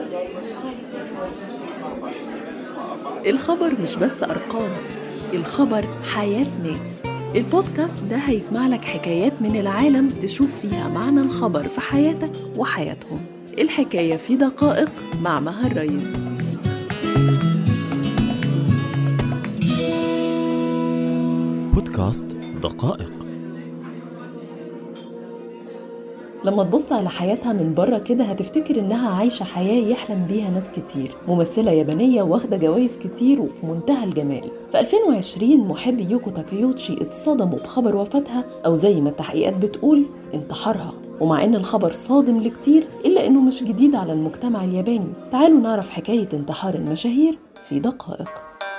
الخبر مش بس أرقام الخبر حياة ناس البودكاست ده هيجمع لك حكايات من العالم تشوف فيها معنى الخبر في حياتك وحياتهم الحكاية في دقائق مع مها الرئيس بودكاست دقائق لما تبص على حياتها من بره كده هتفتكر انها عايشه حياه يحلم بيها ناس كتير ممثله يابانيه واخده جوائز كتير وفي منتهى الجمال في 2020 محبي يوكو تاكيوتشي اتصدموا بخبر وفاتها او زي ما التحقيقات بتقول انتحارها ومع ان الخبر صادم لكتير الا انه مش جديد على المجتمع الياباني تعالوا نعرف حكايه انتحار المشاهير في دقائق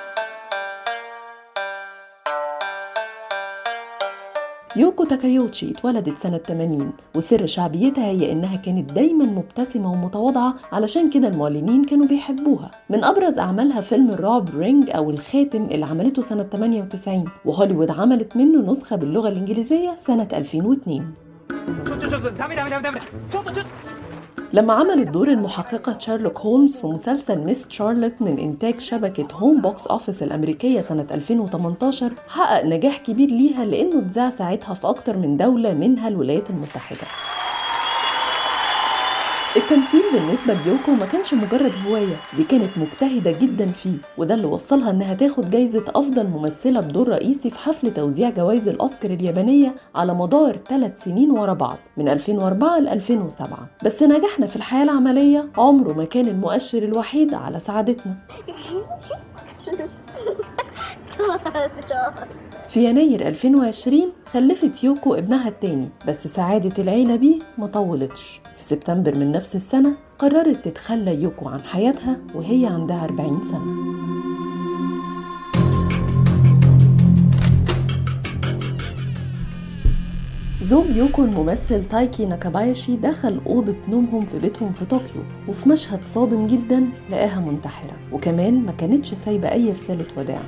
يوكو تاكايوتشي اتولدت سنة 80 وسر شعبيتها هي إنها كانت دايما مبتسمة ومتواضعة علشان كده المعلنين كانوا بيحبوها من أبرز أعمالها فيلم الرعب رينج أو الخاتم اللي عملته سنة 98 وهوليوود عملت منه نسخة باللغة الإنجليزية سنة 2002 لما عملت دور المحققة شارلوك هولمز في مسلسل ميس شارلوك من إنتاج شبكة هوم بوكس أوفيس الأمريكية سنة 2018 حقق نجاح كبير ليها لأنه اتذاع ساعتها في أكتر من دولة منها الولايات المتحدة التمثيل بالنسبة ليوكو ما كانش مجرد هواية دي كانت مجتهدة جدا فيه وده اللي وصلها انها تاخد جايزة افضل ممثلة بدور رئيسي في حفل توزيع جوائز الاوسكار اليابانية على مدار ثلاث سنين ورا بعض من 2004 ل 2007 بس نجاحنا في الحياة العملية عمره ما كان المؤشر الوحيد على سعادتنا في يناير 2020 خلفت يوكو ابنها التاني بس سعادة العيلة بيه ما طولتش في سبتمبر من نفس السنة قررت تتخلى يوكو عن حياتها وهي عندها 40 سنة زوج يوكو الممثل تايكي ناكابايشي دخل أوضة نومهم في بيتهم في طوكيو وفي مشهد صادم جدا لقاها منتحرة وكمان ما كانتش سايبة أي رسالة وداع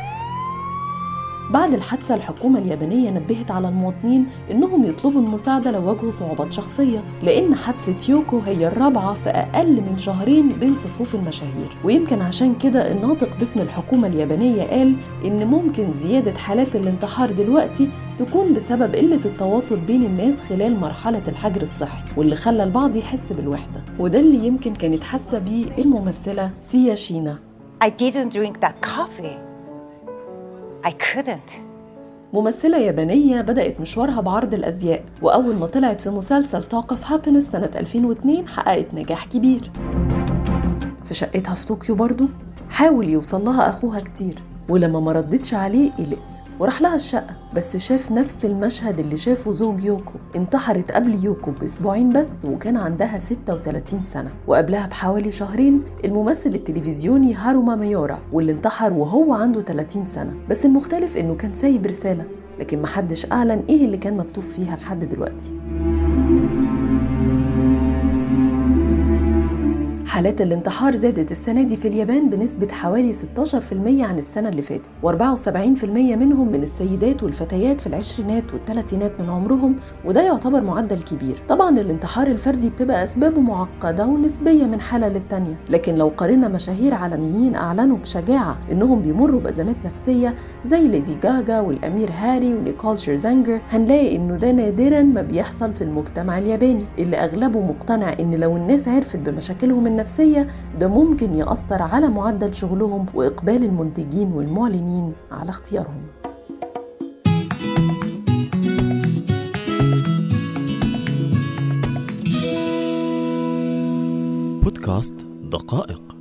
بعد الحادثة الحكومة اليابانية نبهت على المواطنين إنهم يطلبوا المساعدة لو واجهوا صعوبات شخصية لأن حادثة يوكو هي الرابعة في أقل من شهرين بين صفوف المشاهير ويمكن عشان كده الناطق باسم الحكومة اليابانية قال إن ممكن زيادة حالات الانتحار دلوقتي تكون بسبب قلة التواصل بين الناس خلال مرحلة الحجر الصحي واللي خلى البعض يحس بالوحدة وده اللي يمكن كانت حاسة بيه الممثلة سيا شينا I didn't drink that coffee. I couldn't. ممثلة يابانية بدأت مشوارها بعرض الأزياء وأول ما طلعت في مسلسل توك اوف هابينس سنة 2002 حققت نجاح كبير في شقتها في طوكيو برضو حاول يوصل لها أخوها كتير ولما ما ردتش عليه قلق وراح لها الشقة بس شاف نفس المشهد اللي شافه زوج يوكو انتحرت قبل يوكو بأسبوعين بس وكان عندها 36 سنة وقبلها بحوالي شهرين الممثل التلفزيوني هاروما ميورا واللي انتحر وهو عنده 30 سنة بس المختلف انه كان سايب رسالة لكن محدش أعلن ايه اللي كان مكتوب فيها لحد دلوقتي حالات الانتحار زادت السنة دي في اليابان بنسبة حوالي 16% عن السنة اللي فاتت و74% منهم من السيدات والفتيات في العشرينات والثلاثينات من عمرهم وده يعتبر معدل كبير طبعا الانتحار الفردي بتبقى أسبابه معقدة ونسبية من حالة للتانية لكن لو قارنا مشاهير عالميين أعلنوا بشجاعة إنهم بيمروا بأزمات نفسية زي ليدي جاجا والأمير هاري ونيكول شيرزانجر هنلاقي إنه ده نادرا ما بيحصل في المجتمع الياباني اللي أغلبه مقتنع إن لو الناس عرفت بمشاكلهم النفسية ده ممكن يأثر على معدل شغلهم وإقبال المنتجين والمعلنين على اختيارهم بودكاست دقائق